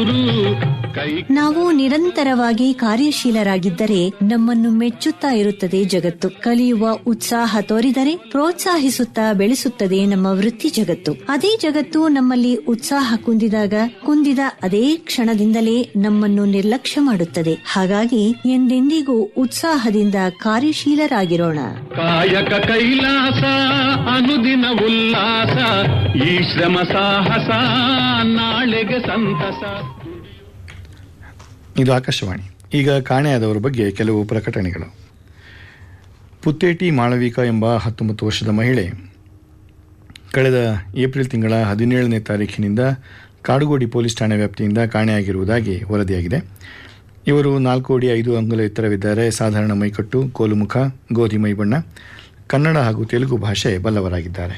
ನಾವು ನಿರಂತರವಾಗಿ ಕಾರ್ಯಶೀಲರಾಗಿದ್ದರೆ ನಮ್ಮನ್ನು ಮೆಚ್ಚುತ್ತಾ ಇರುತ್ತದೆ ಜಗತ್ತು ಕಲಿಯುವ ಉತ್ಸಾಹ ತೋರಿದರೆ ಪ್ರೋತ್ಸಾಹಿಸುತ್ತಾ ಬೆಳೆಸುತ್ತದೆ ನಮ್ಮ ವೃತ್ತಿ ಜಗತ್ತು ಅದೇ ಜಗತ್ತು ನಮ್ಮಲ್ಲಿ ಉತ್ಸಾಹ ಕುಂದಿದಾಗ ಕುಂದಿದ ಅದೇ ಕ್ಷಣದಿಂದಲೇ ನಮ್ಮನ್ನು ನಿರ್ಲಕ್ಷ್ಯ ಮಾಡುತ್ತದೆ ಹಾಗಾಗಿ ಎಂದೆಂದಿಗೂ ಉತ್ಸಾಹದಿಂದ ಕಾರ್ಯಶೀಲರಾಗಿರೋಣ ಕಾಯಕ ಕೈಲಾಸ ಅನುದಿನ ಉಲ್ಲಾಸ ಈ ಶ್ರಮ ಸಾಹಸ ನಾಳೆಗೆ ಸಂತಸ ಇದು ಆಕಾಶವಾಣಿ ಈಗ ಕಾಣೆಯಾದವರ ಬಗ್ಗೆ ಕೆಲವು ಪ್ರಕಟಣೆಗಳು ಪುತ್ತೇಟಿ ಮಾಳವಿಕ ಎಂಬ ಹತ್ತೊಂಬತ್ತು ವರ್ಷದ ಮಹಿಳೆ ಕಳೆದ ಏಪ್ರಿಲ್ ತಿಂಗಳ ಹದಿನೇಳನೇ ತಾರೀಖಿನಿಂದ ಕಾಡುಗೋಡಿ ಪೊಲೀಸ್ ಠಾಣೆ ವ್ಯಾಪ್ತಿಯಿಂದ ಕಾಣೆಯಾಗಿರುವುದಾಗಿ ವರದಿಯಾಗಿದೆ ಇವರು ನಾಲ್ಕು ಅಡಿ ಐದು ಅಂಗುಲ ಎತ್ತರವಿದ್ದಾರೆ ಸಾಧಾರಣ ಮೈಕಟ್ಟು ಕೋಲುಮುಖ ಗೋಧಿ ಮೈಬಣ್ಣ ಕನ್ನಡ ಹಾಗೂ ತೆಲುಗು ಭಾಷೆ ಬಲ್ಲವರಾಗಿದ್ದಾರೆ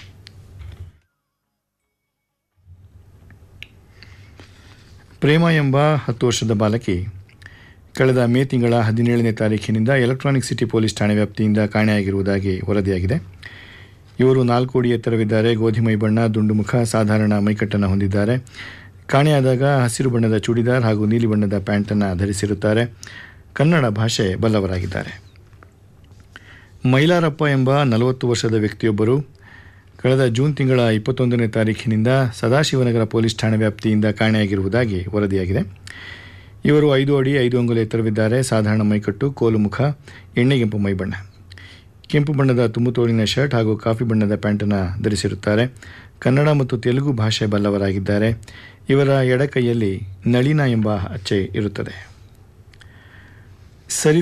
ಪ್ರೇಮ ಎಂಬ ಹತ್ತು ವರ್ಷದ ಬಾಲಕಿ ಕಳೆದ ಮೇ ತಿಂಗಳ ಹದಿನೇಳನೇ ತಾರೀಖಿನಿಂದ ಎಲೆಕ್ಟ್ರಾನಿಕ್ ಸಿಟಿ ಪೊಲೀಸ್ ಠಾಣೆ ವ್ಯಾಪ್ತಿಯಿಂದ ಕಾಣೆಯಾಗಿರುವುದಾಗಿ ವರದಿಯಾಗಿದೆ ಇವರು ನಾಲ್ಕು ಅಡಿ ಎತ್ತರವಿದ್ದಾರೆ ಗೋಧಿ ಮೈ ಬಣ್ಣ ದುಂಡು ಮುಖ ಸಾಧಾರಣ ಮೈಕಟ್ಟನ್ನು ಹೊಂದಿದ್ದಾರೆ ಕಾಣೆಯಾದಾಗ ಹಸಿರು ಬಣ್ಣದ ಚೂಡಿದಾರ್ ಹಾಗೂ ನೀಲಿ ಬಣ್ಣದ ಪ್ಯಾಂಟನ್ನು ಧರಿಸಿರುತ್ತಾರೆ ಕನ್ನಡ ಭಾಷೆ ಬಲ್ಲವರಾಗಿದ್ದಾರೆ ಮೈಲಾರಪ್ಪ ಎಂಬ ನಲವತ್ತು ವರ್ಷದ ವ್ಯಕ್ತಿಯೊಬ್ಬರು ಕಳೆದ ಜೂನ್ ತಿಂಗಳ ಇಪ್ಪತ್ತೊಂದನೇ ತಾರೀಖಿನಿಂದ ಸದಾಶಿವನಗರ ಪೊಲೀಸ್ ಠಾಣೆ ವ್ಯಾಪ್ತಿಯಿಂದ ಕಾಣೆಯಾಗಿರುವುದಾಗಿ ವರದಿಯಾಗಿದೆ ಇವರು ಐದು ಅಡಿ ಐದು ಅಂಗುಲ ಎತ್ತರವಿದ್ದಾರೆ ಸಾಧಾರಣ ಮೈಕಟ್ಟು ಕೋಲು ಮುಖ ಎಣ್ಣೆಗೆಂಪು ಮೈಬಣ್ಣ ಕೆಂಪು ಬಣ್ಣದ ತುಂಬುತೋಳಿನ ಶರ್ಟ್ ಹಾಗೂ ಕಾಫಿ ಬಣ್ಣದ ಪ್ಯಾಂಟನ್ನು ಧರಿಸಿರುತ್ತಾರೆ ಕನ್ನಡ ಮತ್ತು ತೆಲುಗು ಭಾಷೆ ಬಲ್ಲವರಾಗಿದ್ದಾರೆ ಇವರ ಎಡಕೈಯಲ್ಲಿ ನಳಿನ ಎಂಬ ಅಚ್ಚೆ ಇರುತ್ತದೆ ಸರಿ